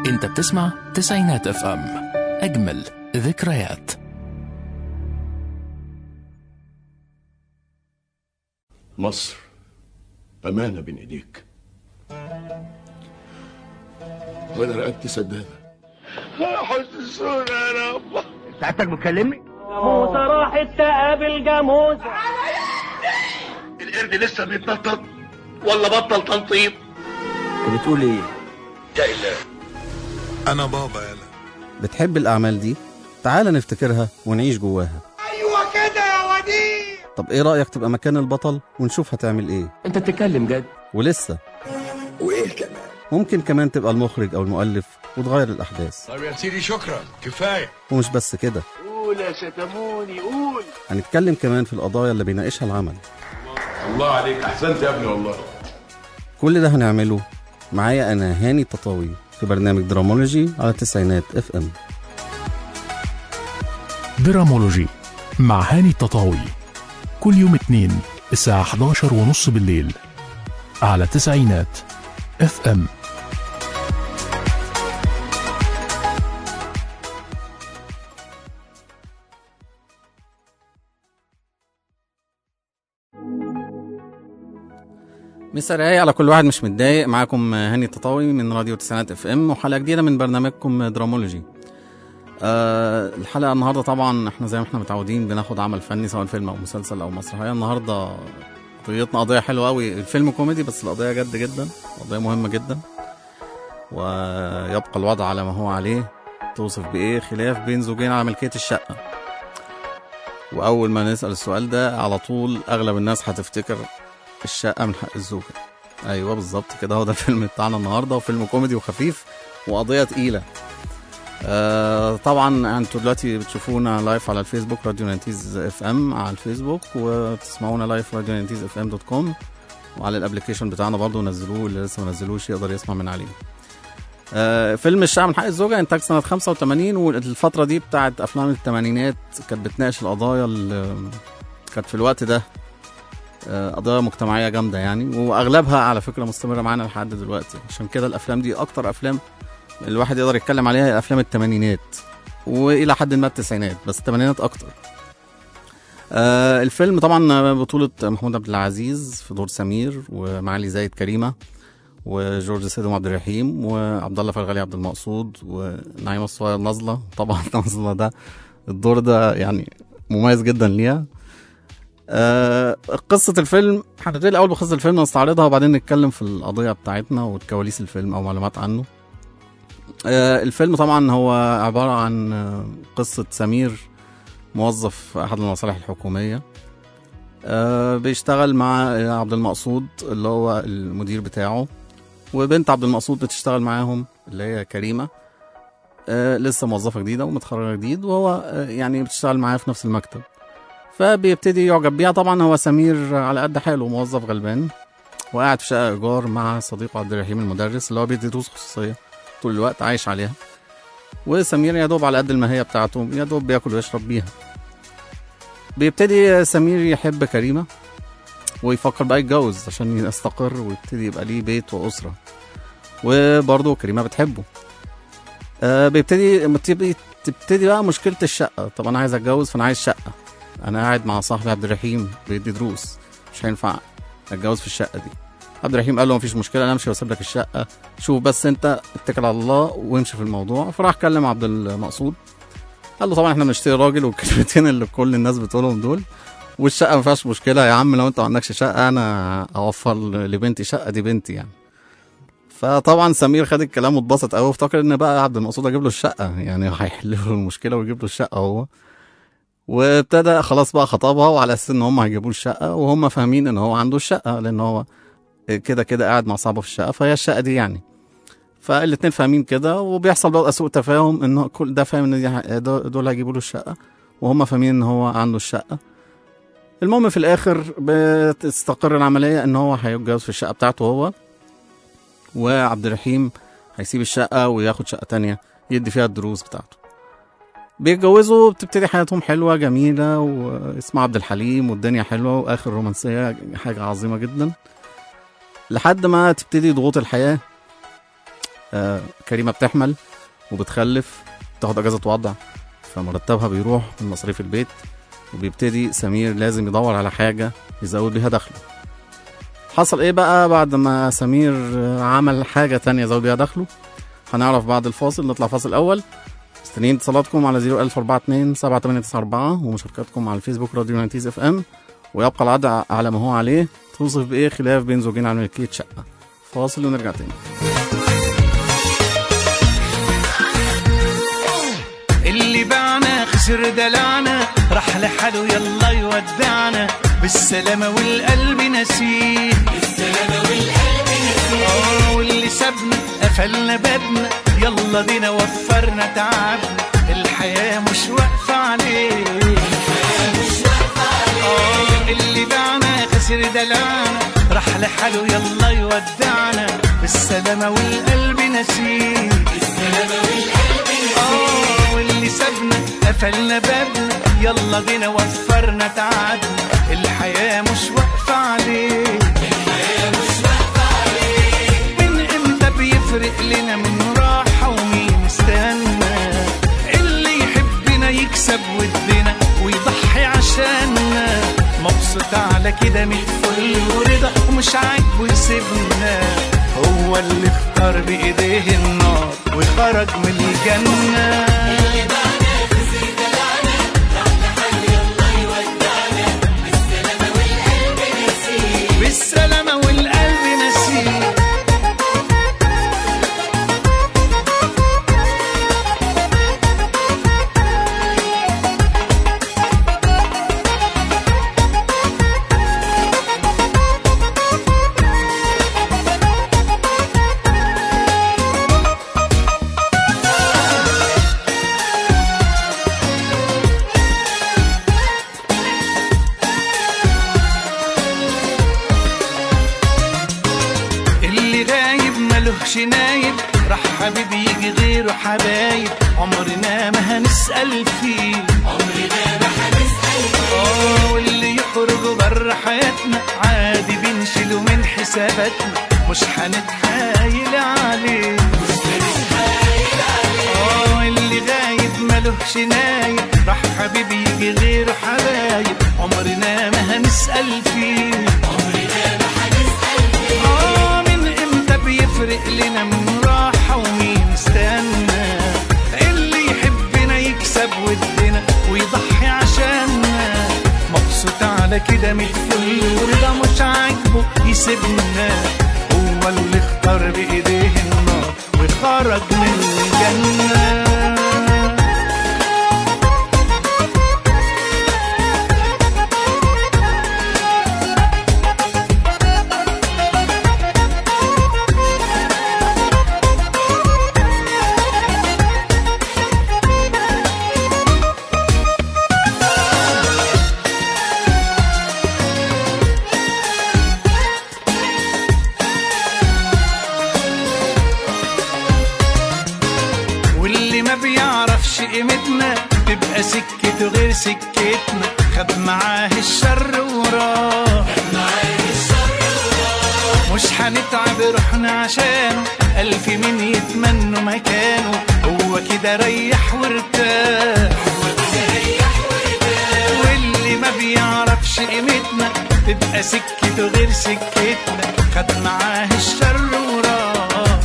انت بتسمع تسعينات اف ام اجمل ذكريات مصر أمانة بين إيديك وأنا رقبتي سدادة حسسونا يا رب ساعتك بتكلمني موسى راحت تقابل جاموس القرد لسه بيتنطط ولا بطل تنطيط انت بتقول ايه يا إله انا بابا يلا بتحب الأعمال دي؟ تعال نفتكرها ونعيش جواها ايوه كده يا وديع طب إيه رأيك تبقى مكان البطل ونشوف هتعمل إيه؟ انت بتتكلم جد ولسه وايه كمان ممكن كمان تبقى المخرج أو المؤلف وتغير الأحداث طيب يا سيدي شكرا كفايه ومش بس كده قول يا شتموني قول هنتكلم كمان في القضايا اللي بيناقشها العمل الله عليك أحسنت يا ابني والله كل ده هنعمله معايا أنا هاني تطاوي في برنامج درامولوجي على تسعينات اف ام درامولوجي مع هاني التطاوي كل يوم اثنين الساعة 11 ونص بالليل على تسعينات اف ام مسا رايق على كل واحد مش متضايق معاكم هاني التطاوي من راديو تسعينات اف ام وحلقه جديده من برنامجكم درامولوجي آه الحلقه النهارده طبعا احنا زي ما احنا متعودين بناخد عمل فني سواء فيلم او مسلسل او مسرحيه النهارده قضيتنا قضيه حلوه قوي الفيلم كوميدي بس القضيه جد جدا قضيه مهمه جدا ويبقى الوضع على ما هو عليه توصف بايه خلاف بين زوجين على ملكيه الشقه واول ما نسال السؤال ده على طول اغلب الناس هتفتكر الشقه من حق الزوجه ايوه بالظبط كده هو ده الفيلم بتاعنا النهارده وفيلم كوميدي وخفيف وقضيه تقيله آه طبعا انتوا دلوقتي بتشوفونا لايف على الفيسبوك راديو نانتيز اف ام على الفيسبوك وبتسمعونا لايف راديو نانتيز اف ام دوت كوم وعلى الابلكيشن بتاعنا برضه نزلوه اللي لسه ما نزلوش يقدر يسمع من عليه آه فيلم الشقه من حق الزوجه انتاج سنه 85 والفتره دي بتاعت افلام الثمانينات كانت بتناقش القضايا اللي كانت في الوقت ده آه، قضايا مجتمعيه جامده يعني واغلبها على فكره مستمره معانا لحد دلوقتي عشان كده الافلام دي اكتر افلام الواحد يقدر يتكلم عليها هي افلام الثمانينات والى حد ما التسعينات بس الثمانينات اكتر آه الفيلم طبعا بطولة محمود عبد العزيز في دور سمير ومعالي زايد كريمة وجورج سيدهم عبد الرحيم وعبد الله فرغلي عبد المقصود ونعيمة الصغير نازلة طبعا نازلة ده الدور ده يعني مميز جدا ليها آه قصة الفيلم هنبتدي الأول بقصة الفيلم نستعرضها وبعدين نتكلم في القضية بتاعتنا وكواليس الفيلم أو معلومات عنه آه الفيلم طبعا هو عبارة عن آه، قصة سمير موظف في أحد المصالح الحكومية آه بيشتغل مع آه، عبد المقصود اللي هو المدير بتاعه وبنت عبد المقصود بتشتغل معاهم اللي هي كريمة آه لسه موظفة جديدة ومتخرجة جديد وهو آه يعني بتشتغل معاه في نفس المكتب فبيبتدي يعجب بيها طبعا هو سمير على قد حاله موظف غلبان وقاعد في شقه ايجار مع صديقه عبد الرحيم المدرس اللي هو بيدي دروس خصوصيه طول الوقت عايش عليها وسمير يا دوب على قد الماهيه بتاعته يا دوب بياكل ويشرب بيها بيبتدي سمير يحب كريمه ويفكر بقى يتجوز عشان يستقر ويبتدي يبقى ليه بيت واسره وبرضه كريمه بتحبه آه بيبتدي بتبتدي تبتدي بقى مشكله الشقه طب انا عايز اتجوز فانا عايز شقه انا قاعد مع صاحبي عبد الرحيم بيدي دروس مش هينفع اتجوز في الشقه دي عبد الرحيم قال له مفيش مشكله انا امشي واسيب لك الشقه شوف بس انت اتكل على الله وامشي في الموضوع فراح كلم عبد المقصود قال له طبعا احنا بنشتري راجل والكلمتين اللي كل الناس بتقولهم دول والشقه ما فيهاش مشكله يا عم لو انت ما عندكش شقه انا اوفر لبنتي شقه دي بنتي يعني فطبعا سمير خد الكلام واتبسط قوي وافتكر ان بقى عبد المقصود اجيب له الشقه يعني هيحل له المشكله ويجيب له الشقه هو وابتدى خلاص بقى خطبها وعلى اساس ان هم هيجيبوا له الشقه وهم فاهمين ان هو عنده الشقه لان هو كده كده قاعد مع صاحبه في الشقه فهي الشقه دي يعني فالاتنين فاهمين كده وبيحصل بقى سوء تفاهم ان هو كل ده فاهم ان دي دول هيجيبوا له الشقه وهم فاهمين ان هو عنده الشقه المهم في الاخر بتستقر العمليه ان هو هيتجوز في الشقه بتاعته هو وعبد الرحيم هيسيب الشقه وياخد شقه تانية يدي فيها الدروس بتاعته بيتجوزوا بتبتدي حياتهم حلوة جميلة واسمه عبد الحليم والدنيا حلوة وآخر رومانسية حاجة عظيمة جدا لحد ما تبتدي ضغوط الحياة آه كريمه بتحمل وبتخلف تاخد اجازه وضع فمرتبها بيروح من مصاريف البيت وبيبتدي سمير لازم يدور على حاجه يزود بيها دخله حصل ايه بقى بعد ما سمير آه، عمل حاجه تانية يزود بيها دخله هنعرف بعد الفاصل نطلع فاصل اول مستنيين اتصالاتكم على 01042 7894 ومشاركاتكم على الفيسبوك راديو نانتيز اف ام ويبقى العدد على ما هو عليه توصف بايه خلاف بين زوجين على ملكيه شقه فاصل ونرجع تاني اللي باعنا خسر دلعنا راح لحاله يلا يودعنا بالسلامة والقلب نسيه بالسلامة والقلب نسيه واللي سابنا قفلنا بابنا يلا بينا وفرنا تعبنا الحياة مش واقفة عليه آه، اللي باعنا خسر دلعنا راح لحاله يلا يودعنا بالسلامة والقلب نسيه آه، واللي سابنا قفلنا بابنا يلا بينا وفرنا تعبنا الحياة مش واقفة عليه من امتى بيفرق لنا من راحة ومين استنى اللي يحبنا يكسب ودنا ويضحي عشاننا مبسوط على كده من الفل ورضا ومش عاجبه يسيبنا هو اللي اختار بايديه النار وخرج من الجنة بالسلامة والقلب نسيه اللي غايب ملهش نايب راح حبيبي يجي غيره حبايب عمرنا ما هنسأل فيه عمرنا ما هنسأل فيه واللي يخرج بره حياتنا عادي بنشيله من حساباتنا مش هنتحايل عليه مش هنتحايل عليه اللي غايب ملهش نايب راح حبيبي يجي غيره حبايب عمرنا ما هنسأل فيه آه من امتى بيفرق لنا من راحة ومين استنى اللي يحبنا يكسب ودنا ويضحي عشاننا مبسوط على كده متفل ورضا مش عاجبه يسيبنا هو اللي اختار بايديه النار وخرج من الجنه واللي ما بيعرفش قيمتنا تبقى سكته غير سكتنا خد معاه الشر وراه مش هنتعب روحنا عشانه ألف مين يتمنوا مكانه هو كده ريح وارتاح واللي ما بيعرفش قيمتنا تبقى سكته غير سكتنا خد معاه الشر وراه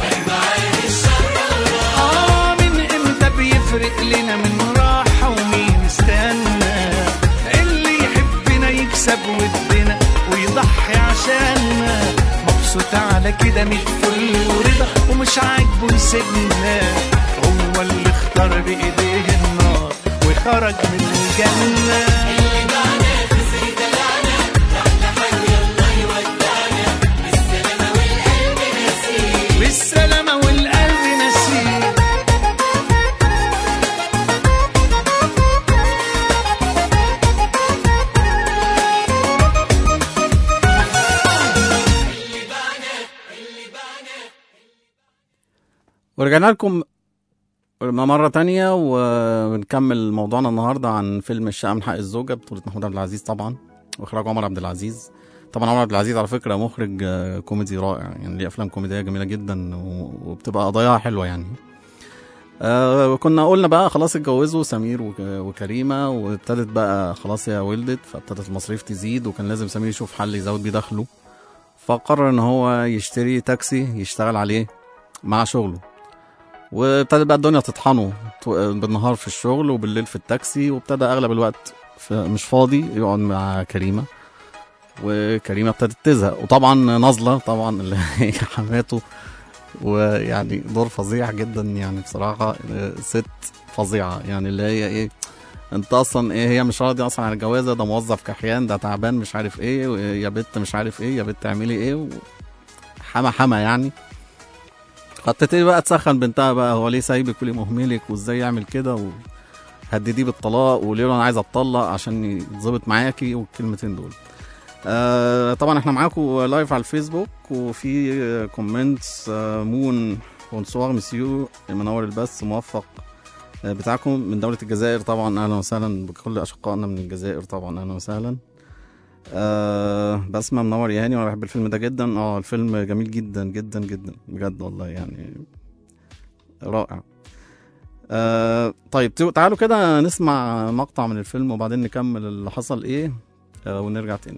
آه من امتى بيفرق لنا من راحة ومين استنى اللي يحبنا يكسب ودنا ويضحي عشاننا مبسوط على كده متفل ورضا ومش عاجبه يسيبنا هو اللي اختار بايديه النار وخرج من الجنة بالسلامة والقلب نسيه ورجعنا لكم مرة تانية ونكمل موضوعنا النهاردة عن فيلم الشقة من حق الزوجة بطولة محمود عبد العزيز طبعا وإخراج عمر عبد العزيز طبعا عمر عبد العزيز على فكره مخرج آه، كوميدي رائع يعني ليه افلام كوميديه جميله جدا و- وبتبقى قضاياها حلوه يعني آه كنا قلنا بقى خلاص اتجوزوا سمير وك- وكريمه وابتدت بقى خلاص هي ولدت فابتدت المصاريف تزيد وكان لازم سمير يشوف حل يزود بيه دخله فقرر ان هو يشتري تاكسي يشتغل عليه مع شغله وابتدت بقى الدنيا تطحنه ط- بالنهار في الشغل وبالليل في التاكسي وابتدى اغلب الوقت ف- مش فاضي يقعد مع كريمه وكريمه ابتدت تزهق وطبعا نازله طبعا اللي هي حماته ويعني دور فظيع جدا يعني بصراحه آه، ست فظيعه يعني اللي هي ايه انت اصلا ايه هي مش راضيه اصلا عن الجوازه ده موظف كحيان ده تعبان مش عارف ايه و- يا بت مش عارف ايه يا بت تعملي ايه و- حما حما يعني فابتدي بقى تسخن بنتها بقى هو ليه سايبك وليه مهملك وازاي يعمل كده وهدديه بالطلاق وليه انا عايز اتطلق عشان يتظبط معاكي والكلمتين دول آه طبعا احنا معاكم لايف على الفيسبوك وفي آه، كومنتس آه مون بونسوار مسيو منور البث موفق آه، بتاعكم من دولة الجزائر طبعا اهلا وسهلا بكل اشقائنا من الجزائر طبعا اهلا وسهلا آه بسمة منور يا هاني وانا بحب الفيلم ده جدا اه الفيلم جميل جدا جدا جدا بجد والله يعني رائع آه طيب تو- تعالوا كده نسمع مقطع من الفيلم وبعدين نكمل اللي حصل ايه آه ونرجع تاني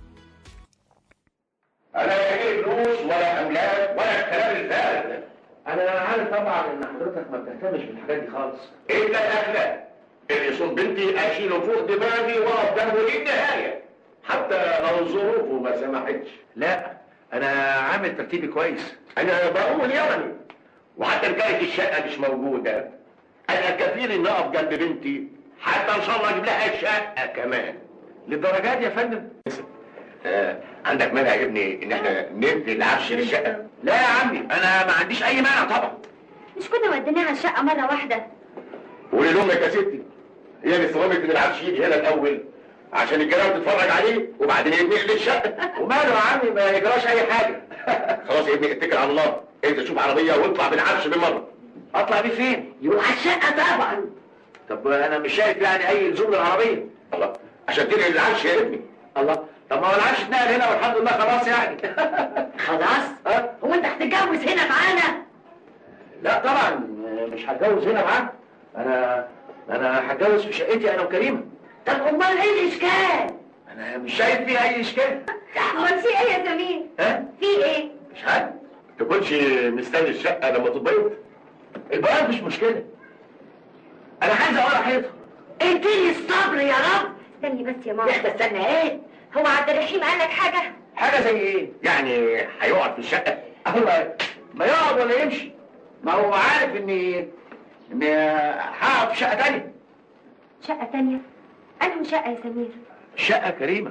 انا لا جاي فلوس ولا املاك ولا الكلام الفارغ ده انا عارف طبعا ان حضرتك ما بتهتمش بالحاجات دي خالص الا الاخلاق اللي يصون بنتي اشيله فوق دماغي واقف جنبه للنهايه حتى لو ظروفه ما سمحتش لا انا عامل ترتيبي كويس انا بقول يعني وحتى ان كانت الشقه مش موجوده انا كفيل ان اقف جنب بنتي حتى ان شاء الله اجيب لها الشقه كمان للدرجات دي يا فندم آه عندك مانع يا ابني ان احنا ندي العفش للشقه لا يا عمي انا ما عنديش اي مانع طبعا مش كنا وديناها الشقة مرة واحدة قولي لامك يا ستي هي اللي صممت ان العفش يجي هنا الاول عشان الجيران تتفرج عليه وبعدين يتنقل للشقه وماله يا عمي ما يجراش اي حاجة خلاص يا ابني اتكل على الله انت شوف عربيه واطلع بالعفش بالمره اطلع بيه فين يروح الشقة طبعا طب انا مش شايف يعني اي لزوم للعربية الله عشان تنقل العفش يا ابني الله طب ما هو العفش اتنقل هنا والحمد لله خلاص يعني خلاص ها؟ هو انت هتتجوز هنا معانا لا طبعا مش هتجوز هنا معاه انا انا هتجوز في شقتي انا وكريمه طب امال ايه الاشكال انا مش شايف فيها اي اشكال امال في ايه يا سمير ها في ايه مش عارف تكونش مستني الشقه لما تتبيض البياض مش مشكله انا عايز اقرا حيطه اديني الصبر يا رب استني بس يا ماما استنى ايه هو عبد الرحيم قال لك حاجة حاجه زي ايه يعني هيقعد في الشقه الله ما يقعد ولا يمشي ما هو عارف اني اني هقعد في شقه تانية شقة تانية انهي شقة يا سمير شقه كريمه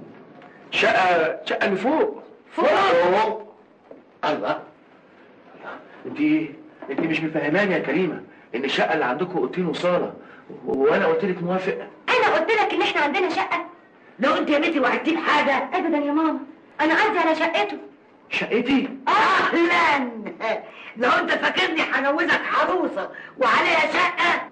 شقه شقه اللي فوق فوق فوق الله انت انت مش مفهماني يا كريمه ان الشقه اللي عندكم اوضتين وصاله وانا قلت لك موافق انا قلت لك ان احنا عندنا شقة لو انت يا بنتي وعدتيه بحاجه ابدا يا ماما انا قصدي على شقته شقتي اهلا لو انت فاكرني هجوزك عروسه وعليها شقه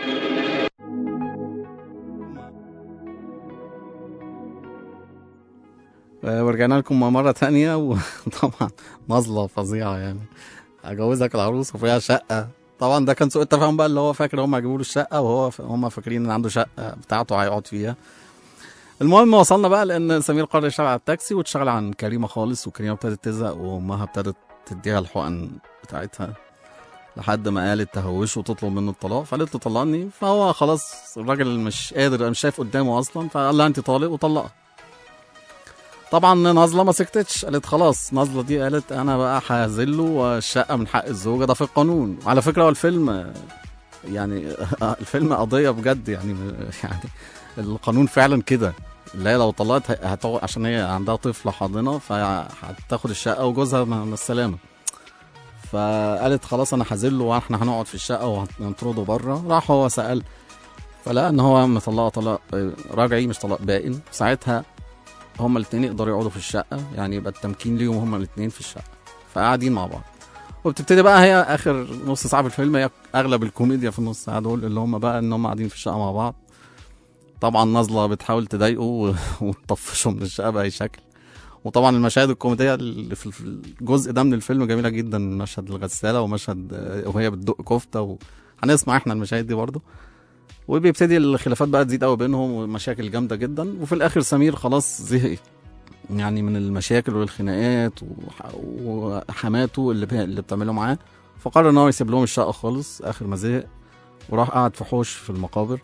آه، ورجعنا لكم مرة تانية وطبعا نظلة فظيعة يعني أجوزك العروس وفيها شقة طبعا ده كان سوء التفاهم بقى اللي هو فاكر هم هيجيبوا له الشقة وهو ف... هم فاكرين إن عنده شقة بتاعته هيقعد فيها المهم وصلنا بقى لأن سمير قرر يشتغل على التاكسي وتشتغل عن كريمة خالص وكريمة ابتدت تزهق وأمها ابتدت تديها الحقن بتاعتها لحد ما قالت تهوش وتطلب منه الطلاق فقالت له طلقني فهو خلاص الراجل مش قادر مش شايف قدامه اصلا فقال لها انت طالق وطلقها طبعا نازله ما سكتتش قالت خلاص نازله دي قالت انا بقى هذله والشقه من حق الزوجه ده في القانون وعلى فكره هو الفيلم يعني الفيلم قضيه بجد يعني يعني القانون فعلا كده اللي هي لو طلقت هتقعد عشان هي عندها طفله حاضنه فهتاخد الشقه وجوزها مع السلامه فقالت خلاص انا هذله واحنا هنقعد في الشقه وهنطرده بره راح هو سال فلقى ان هو مطلقه طلاق راجعي مش طلاق بائن ساعتها هما الاثنين يقدروا يقعدوا في الشقه يعني يبقى التمكين ليهم هما الاثنين في الشقه فقاعدين مع بعض وبتبتدي بقى هي اخر نص ساعه في الفيلم هي اغلب الكوميديا في النص ساعه دول اللي هم بقى ان هم قاعدين في الشقه مع بعض طبعا نازله بتحاول تضايقه وتطفشه من الشقه باي شكل وطبعا المشاهد الكوميديه اللي في في الجزء ده من الفيلم جميله جدا مشهد الغساله ومشهد آه، وهي بتدق كفته و... هنسمع احنا المشاهد دي برضه وبيبتدي الخلافات بقى تزيد قوي بينهم ومشاكل جامده جدا وفي الاخر سمير خلاص زهق يعني من المشاكل والخناقات وح- وحماته اللي بي... اللي بتعمله معاه فقرر ان هو يسيب لهم الشقه خالص اخر ما زهق وراح قعد في حوش في المقابر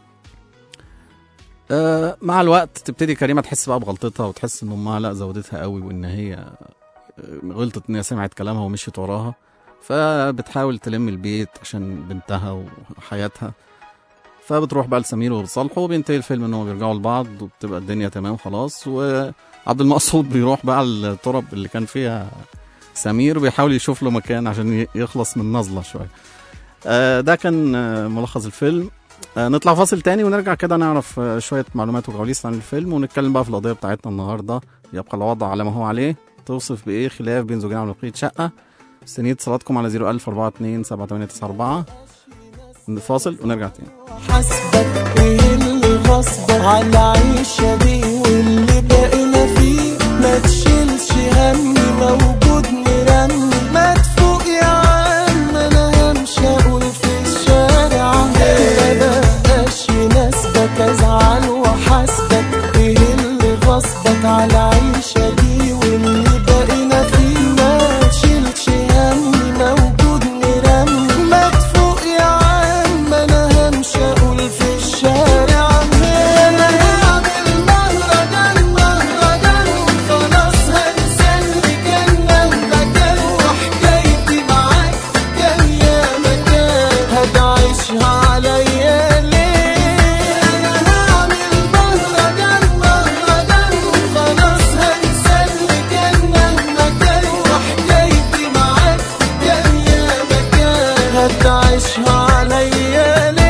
آه مع الوقت تبتدي كريمه تحس بقى بغلطتها وتحس ان امها لا زودتها قوي وان هي آه، غلطت ان هي سمعت كلامها ومشيت وراها فبتحاول تلم البيت عشان بنتها وحياتها فبتروح بقى لسمير وبتصالحه وبينتهي الفيلم ان هم بيرجعوا لبعض وبتبقى الدنيا تمام خلاص وعبد المقصود بيروح بقى الترب اللي كان فيها سمير بيحاول يشوف له مكان عشان ي- يخلص من نزله شويه آه، ده كان آه، ملخص الفيلم آه، نطلع فاصل تاني ونرجع كده نعرف آه، شويه معلومات وكواليس عن الفيلم ونتكلم بقى في القضيه بتاعتنا النهارده يبقى الوضع على ما هو عليه توصف بايه خلاف بين زوجين على نقيض شقه مستنيين اتصالاتكم على 01042 7894 فاصل ونرجع تاني حسبك ايه اللي غصبك على عيشة دي واللي بقينا فيه ما تشيلش همي موجود مرمي ما تفوق يا عم انا همشي اقول في الشارع ما بقاش يناسبك ازعل وحاسبك ايه اللي غصبك على عيشة دي واللي بقينا فيه ما تشيلش همي موجود مرمي ما تفوق يا عم انا همشي اقول في الشارع انا هعمل مهرجان مهرجان وخلاص هنسى اللي كان مهما كان وحكايتي معاك كان يا مكان هتعيشها عليا ليه انا هعمل مهرجان مهرجان وخلاص هنسى اللي كان مهما كان وحكايتي معاك كان يا مكان هتعيشها عليا ليه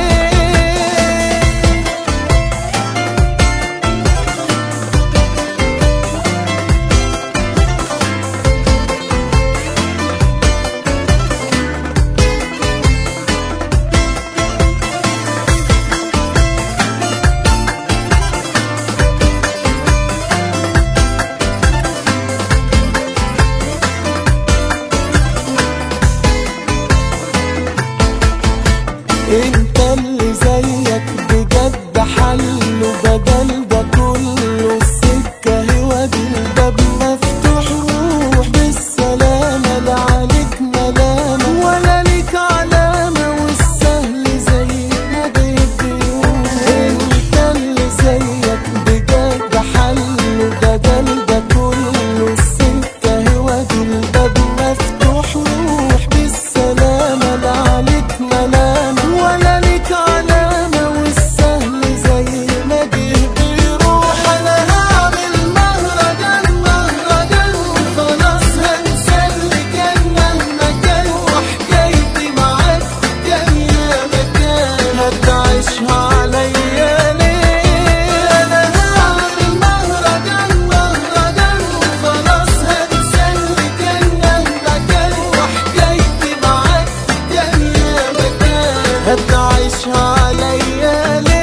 انت اللي زيك بجد حله بدل ده كله السكة هو دي الباب مفتوح روح بالسلامة لا عليك ملامة ولا ليك علامة والسهل زي ما بيروح انت اللي زيك بجد حله بدل ده كله السكة هو دي الباب مفتوح روح بالسلامة لا عليك ملامة ولا ليك علامة والسهل زي ما جه بيروح أنا هعمل مهرجان مهرجان وخلاص هنسى اللي كان مهما كان وحكايتي معاك كان يا مكان هتعيشها عليا ليه أنا هعمل مهرجان مهرجان وخلاص هنسى اللي كان مهما كان وحكايتي معاك كان يا مكان هتعيشها عليا ليه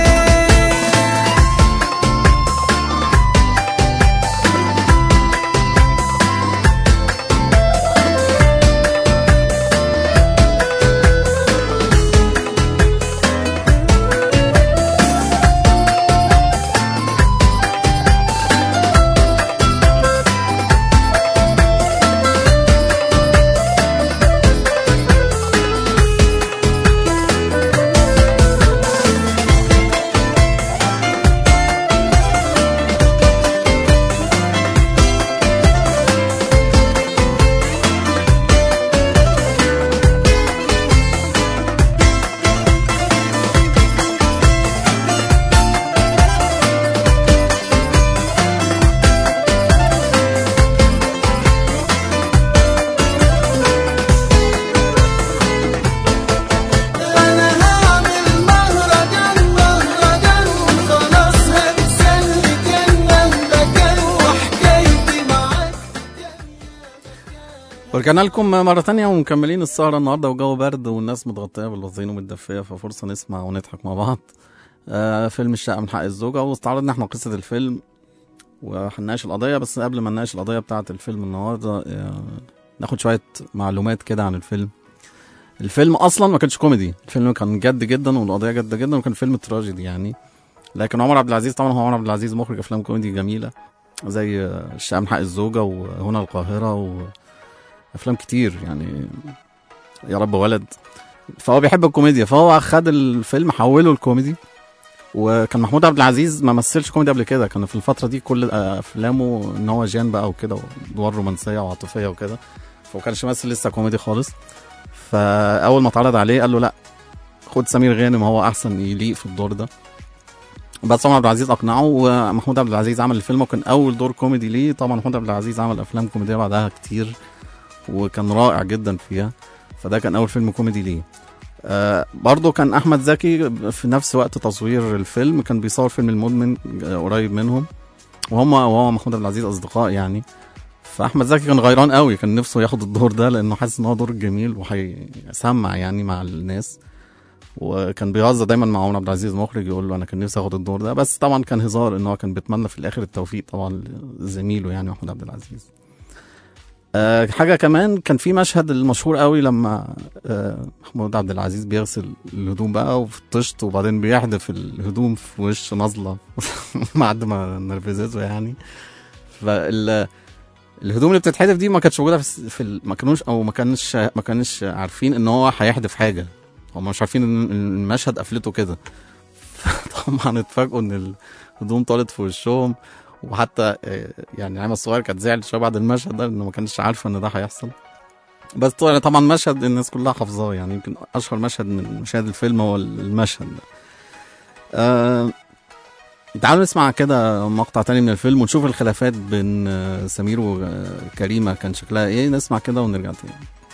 أنا هعمل مهرجان مهرجان وخلاص هنسى اللي كان مهما كان وحكايتي معاك ورجعنا لكم مرة تانية ومكملين السهرة النهاردة والجو برد والناس متغطية بالوظين ومتدفية ففرصة نسمع ونضحك مع بعض آه فيلم الشقة من حق الزوجة واستعرضنا احنا قصة الفيلم وهنناقش القضيه بس قبل ما نناقش القضيه بتاعه الفيلم النهارده آه، ناخد شويه معلومات كده عن الفيلم الفيلم اصلا ما كانش كوميدي الفيلم كان جد جدا والقضيه جد جدا وكان فيلم تراجيدي يعني لكن عمر عبد العزيز طبعا هو عمر عبد العزيز مخرج افلام كوميدي جميله زي آه، الشقه من حق الزوجه وهنا القاهره وافلام كتير يعني يا رب ولد فهو بيحب الكوميديا فهو خد الفيلم حوله الكوميدي وكان محمود عبد العزيز ما مثلش كوميدي قبل كده كان في الفتره دي كل افلامه ان هو جان بقى وكده ادوار رومانسيه وعاطفيه وكده فما كانش ممثل لسه كوميدي خالص فاول ما اتعرض عليه قال له لا خد سمير غانم هو احسن يليق في الدور ده بس عمر عبد العزيز اقنعه ومحمود عبد العزيز عمل الفيلم وكان اول دور كوميدي ليه طبعا محمود عبد العزيز عمل افلام كوميديه بعدها كتير وكان رائع جدا فيها فده كان اول فيلم كوميدي ليه آه برضه كان احمد زكي في نفس وقت تصوير الفيلم كان بيصور فيلم المدمن آه، قريب منهم وهم وهو محمود عبد العزيز اصدقاء يعني فاحمد زكي كان غيران قوي كان نفسه ياخد الدور ده لانه حاسس ان هو دور جميل وهيسمع يعني مع الناس وكان بيهزر دايما مع عمر عبد العزيز المخرج يقول له انا كان نفسي اخد الدور ده بس طبعا كان هزار ان هو كان بيتمنى في الاخر التوفيق طبعا لزميله يعني محمود عبد العزيز آه حاجه كمان كان في مشهد المشهور قوي لما آه محمود عبد العزيز بيغسل الهدوم بقى وفي الطشت وبعدين بيحدف الهدوم في وش نازله بعد ما نرفزته يعني فال الهدوم اللي بتتحدف دي ما كانتش موجوده في, الس- في ال- ما كانوش او ما كانش ما كانش عارفين ان هو هيحدف حاجه هم مش عارفين ان المشهد قفلته كده طبعا اتفاجئوا ان الهدوم طالت في وشهم وحتى آه، يعني عيمة الصغير كانت زعلت شويه بعد المشهد ده لانه ما كانش عارفه ان ده هيحصل بس طبعا طبعا مشهد الناس كلها حافظاه يعني يمكن اشهر مشهد من مشاهد الفيلم هو المشهد ده آه تعالوا نسمع كده مقطع تاني من الفيلم ونشوف الخلافات بين آه، سمير وكريمة كان شكلها ايه نسمع كده ونرجع تاني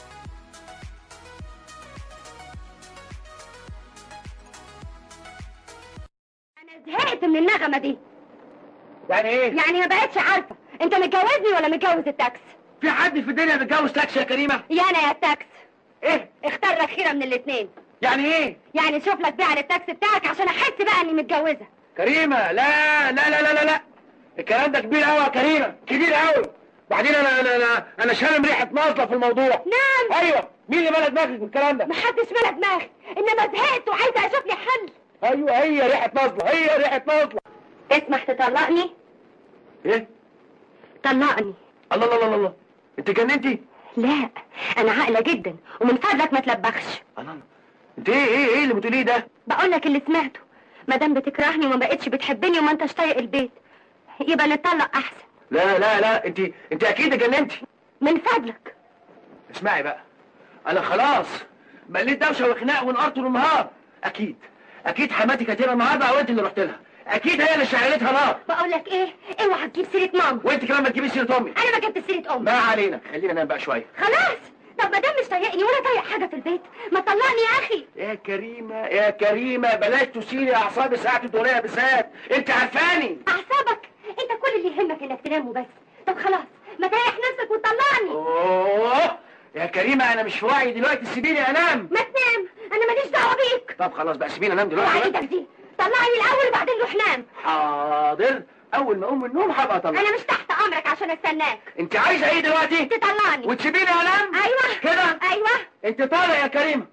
زهقت من النغمة دي يعني ايه؟ يعني ما بقتش عارفة انت متجوزني ولا متجوز التاكس في حد في الدنيا متجوز تاكسي يا كريمه؟ يا انا يا التاكس ايه؟ اختار لك خيرة من الاتنين يعني ايه؟ يعني شوف لك بيع للتاكسي بتاعك عشان احس بقى اني متجوزة كريمه لا لا لا لا لا لا الكلام ده كبير قوي يا كريمه كبير قوي بعدين انا انا انا انا شامم ريحه نازله في الموضوع نعم ايوه مين اللي مالك دماغك بالكلام ده؟ محدش ملا دماغي انما زهقت وعايزة اشوف لي حل ايوه هي ريحه نازله هي ريحه نازله تسمح تطلقني ايه؟ طلقني الله الله الله الله انت جننتي؟ لا انا عاقلة جدا ومن فضلك ما تلبخش الله الله انت ايه ايه ايه اللي بتقوليه ده؟ بقول لك اللي سمعته ما دام بتكرهني وما بقتش بتحبني وما انتش طايق البيت يبقى نتطلق احسن لا لا لا انت انت اكيد جننتي من فضلك اسمعي بقى انا خلاص مليت دوشه وخناق ونقار طول النهار اكيد اكيد حماتي كانت هنا النهارده او انت اللي رحت لها اكيد هي اللي شعلتها نار بقول لك ايه اوعى تجيب سيره ماما وانت كمان ما تجيبيش سيره امي انا ما جبت سيره امي ما علينا خلينا ننام بقى شويه خلاص طب ما دام مش طايقني ولا طايق حاجه في البيت ما تطلقني يا اخي يا كريمه يا كريمه بلاش تثيري اعصابي ساعه الدوريه بالذات انت عارفاني اعصابك انت كل اللي يهمك انك تنام وبس طب خلاص ما تريح نفسك وتطلقني اوه يا كريمه انا مش في وعي دلوقتي سيبيني انام ما تنام انا ماليش دعوه بيك طب خلاص بقى سيبيني انام دلوقتي اوعى بقى. ايدك دي طلعني الاول وبعدين روح نام حاضر اول ما اقوم من النوم هبقى اطلع انا مش تحت امرك عشان استناك انت عايزه ايه دلوقتي تطلعني وتسيبيني انام ايوه كده ايوه انت طالع يا كريمه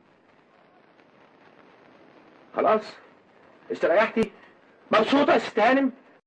خلاص استريحتي مبسوطه يا ست هانم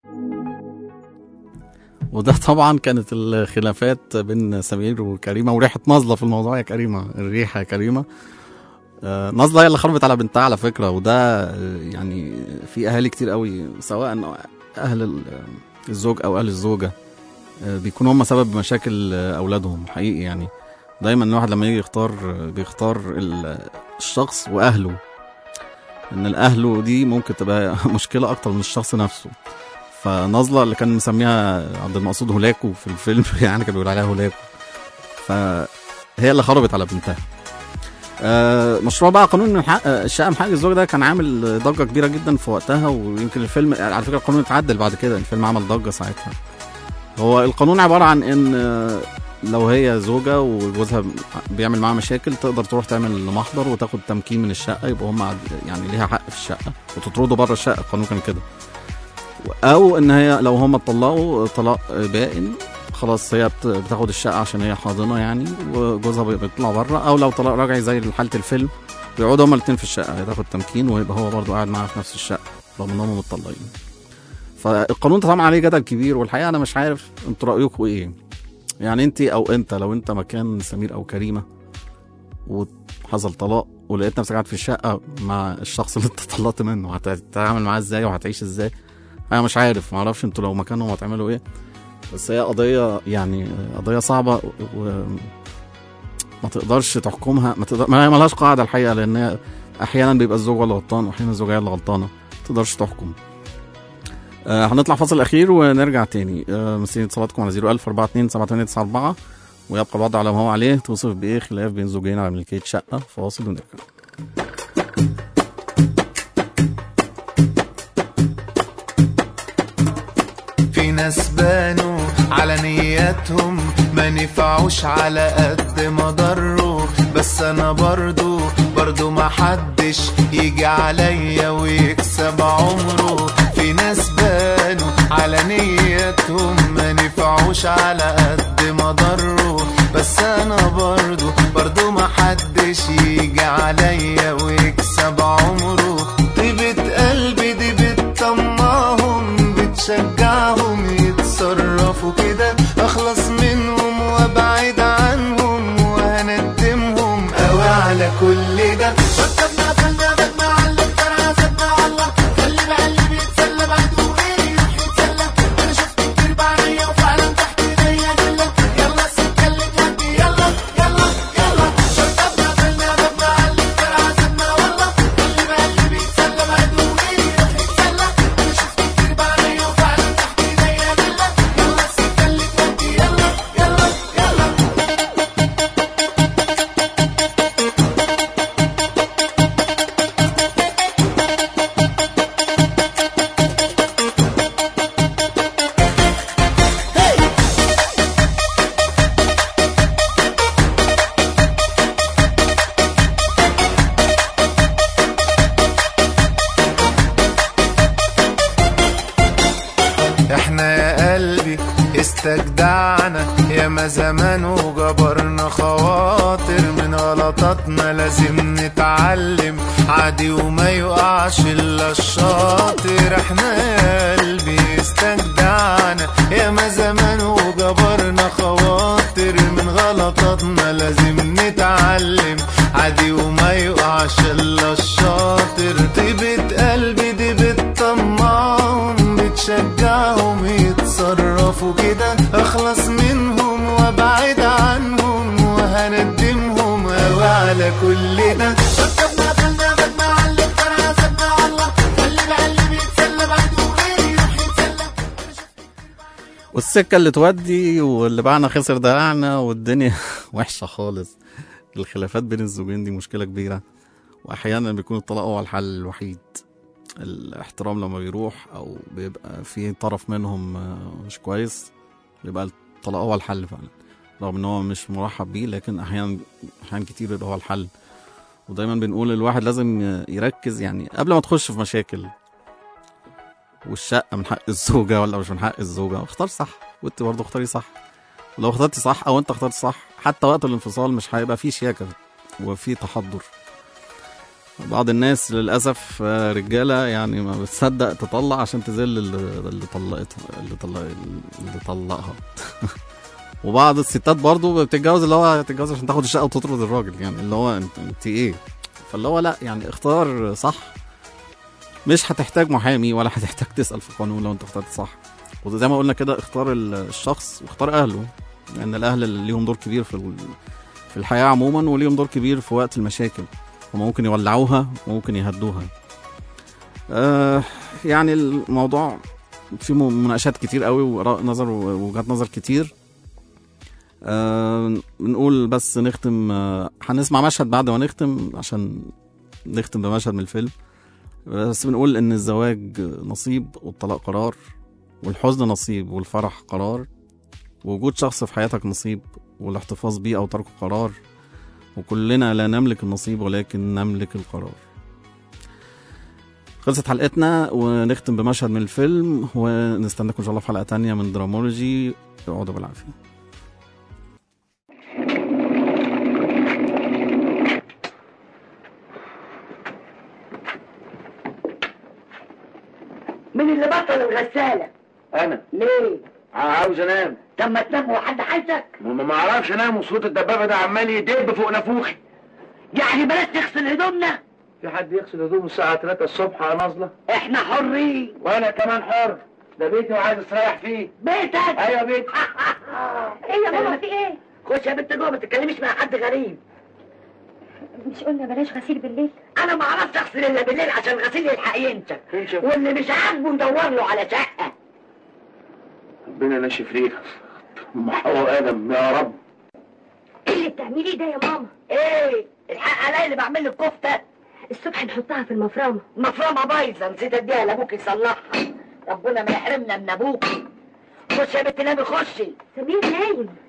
وده طبعا كانت الخلافات بين سمير وكريمه وريحه نازله في الموضوع يا كريمه الريحه يا كريمه آه، نازله هي اللي خربت على بنتها على فكره وده آه، يعني في اهالي كتير قوي سواء اهل ال- الزوج او اهل الزوجه آه، بيكونوا هم سبب مشاكل آه، اولادهم حقيقي يعني دايما الواحد لما يجي يختار آه، بيختار ال- الشخص واهله ان الاهله دي ممكن تبقى مشكله اكتر من الشخص نفسه فنازله اللي كان مسميها عبد المقصود هولاكو في الفيلم يعني كان بيقول عليها هولاكو فهي اللي خربت على بنتها آه، مشروع بقى قانون من حق الشقه من حق الزوج ده كان عامل ضجه كبيره جدا في وقتها ويمكن الفيلم على فكره القانون اتعدل بعد كده الفيلم عمل ضجه ساعتها هو القانون عباره عن ان آه، لو هي زوجه وجوزها بيعمل معاها مشاكل تقدر تروح تعمل محضر وتاخد تمكين من الشقه يبقى هم عد- يعني ليها حق في الشقه وتطرده بره الشقه القانون كان كده او ان هي لو هم اتطلقوا طلاق بائن خلاص هي بت- بتاخد الشقه عشان هي حاضنه يعني وجوزها بي- بيطلع بره او لو طلاق رجعي زي حاله الفيلم بيقعدوا هما الاثنين في الشقه هي تاخد تمكين ويبقى هو برضه قاعد معاها في نفس الشقه رغم ان هم متطلقين فالقانون ده طبعا عليه جدل كبير والحقيقه انا مش عارف انتوا رايكم ايه يعني انت او انت لو انت مكان سمير او كريمه وحصل طلاق ولقيت نفسك قاعد في الشقه مع الشخص اللي انت طلقت منه هتتعامل معاه ازاي وهتعيش ازاي انا مش عارف ما اعرفش انتوا لو مكانهم هتعملوا ايه بس هي قضيه يعني قضيه صعبه و ما تقدرش تحكمها ما تقدر ما هي ملهاش قاعده الحقيقه لان هي احيانا بيبقى الزوج هو اللي غلطان واحيانا الزوجه هي اللي غلطانه ما تقدرش تحكم آه هنطلع فاصل اخير ونرجع تاني آه مسيرين اتصالاتكم على 01042 7894 ويبقى الوضع على ما هو عليه توصف بايه خلاف بين زوجين على ملكيه شقه فاصل ونرجع في ناس بانوا على نياتهم ما نفعوش على قد ما ضروا بس انا برضو برضو ما حدش يجي عليا ويكسب عمره في ناس بانوا على نياتهم ما نفعوش على قد ما ضروا بس انا برضو برضو ما حدش يجي عليا ويكسب عمره طيبة قلبي دي بتطمعهم بتشجعهم يتصرفوا كده اخلص منهم وابعد عنهم وهندمهم قوي على كل ده ركبنا قفلنا بدنا على الترعه سيبنا والله خلي بقلبي بيتسلى بعده غيري يروح يتسلى انا شفت كتير بعينيا وفعلا تحت ايديا دله يلا السكه اللي تودي يلا يلا يلا ركبنا قفلنا بدنا على الترعه سيبنا والله خلي بقلبي بيتسلى بعده غيري يروح يتسلى انا شفت كتير بعينيا وفعلا تحت ايديا دله يلا السكه اللي تودي يلا يلا يلا احنا يا قلبي استجدعنا يا ما زمان وجبرنا خواطر من غلطاتنا لازم نتعلم عادي وما يقعش الا الشاطر احنا يا قلبي استجدعنا يا ما زمان وجبرنا خواطر من غلطاتنا لازم نتعلم عادي وما يقعش الا الشاطر طيبة قلبي دي بتطمعهم بتشجعهم يتصرفوا كده اخلص منهم وابعد عنهم وهندمهم قوي على كل ده ركبنا قفلنا بدنا على الترعه سيبنا والله خلي بقلبي يتسلى بعده غيري يروح يتسلى والسكه اللي تودي واللي باعنا خسر دلعنا والدنيا وحشه خالص الخلافات بين الزوجين دي مشكله كبيره واحيانا بيكون الطلاق هو الحل الوحيد الاحترام لما بيروح او بيبقى في طرف منهم آه، مش كويس بيبقى الطلاق هو الحل فعلا رغم ان هو مش مرحب بيه لكن احيانا احيانا كتير بيبقى هو الحل ودايما بنقول الواحد لازم يركز يعني قبل ما تخش في مشاكل والشقه من حق الزوجه ولا مش من حق الزوجه اختار صح وانت برضه اختاري صح لو اخترتي صح او انت اخترت صح حتى وقت الانفصال مش هيبقى فيه شياكه وفي تحضر بعض الناس للاسف آه، رجاله يعني ما بتصدق تطلع عشان تذل اللي اللي طلقتها اللي طلق اللي طلقها وبعض الستات برضو بتتجوز اللي هو تتجوز عشان تاخد الشقه وتطرد الراجل يعني اللي هو انت, انت ايه فاللي هو لا يعني اختار صح مش هتحتاج محامي ولا هتحتاج تسال في القانون لو انت اخترت صح وزي ما قلنا كده اختار ال- الشخص واختار اهله لان الاهل اللي ليهم دور كبير في ال- في الحياه عموما وليهم دور كبير في وقت المشاكل هم ممكن يولعوها وممكن يهدوها آه يعني الموضوع في م- مناقشات كتير قوي وآراء نظر ووجهات نظر كتير آه بنقول بس نختم آه هنسمع مشهد بعد ما نختم عشان نختم بمشهد من الفيلم بس بنقول ان الزواج نصيب والطلاق قرار والحزن نصيب والفرح قرار ووجود شخص في حياتك نصيب والاحتفاظ بيه او تركه قرار وكلنا لا نملك النصيب ولكن نملك القرار خلصت حلقتنا ونختم بمشهد من الفيلم ونستناكم ان شاء الله في حلقه تانية من درامولوجي اقعدوا بالعافيه مين اللي بطل الغسالة؟ انا ليه؟ عاوز انام طب ما تنام وحد عايزك؟ ما ما اعرفش انام وصوت الدبابه ده عمال يدب فوق نافوخي يعني بلاش نغسل هدومنا؟ في حد يغسل هدومه الساعه 3 الصبح يا نازله احنا حرين وانا كمان حر ده بيتي وعايز استريح فيه بيتك ايوه بيتي ايه يا ماما في ايه؟ خش يا بنت جوه ما تتكلميش مع حد غريب مش قلنا بلاش غسيل بالليل انا ما اعرفش اغسل الا بالليل عشان الغسيل يلحق ينشف ينشف. واللي مش عاجبه ندور له على شقه ربنا ناشف ليها ام حواء ادم يا رب ايه اللي بتعمليه ده يا ماما؟ ايه الحق عليا اللي بعمل لك كفته الصبح نحطها في المفرمة مفرمه بايظه نسيت اديها لابوك يصلحها ربنا ما يحرمنا من ابوكي خش يا بنت نامي خشي سمير نايم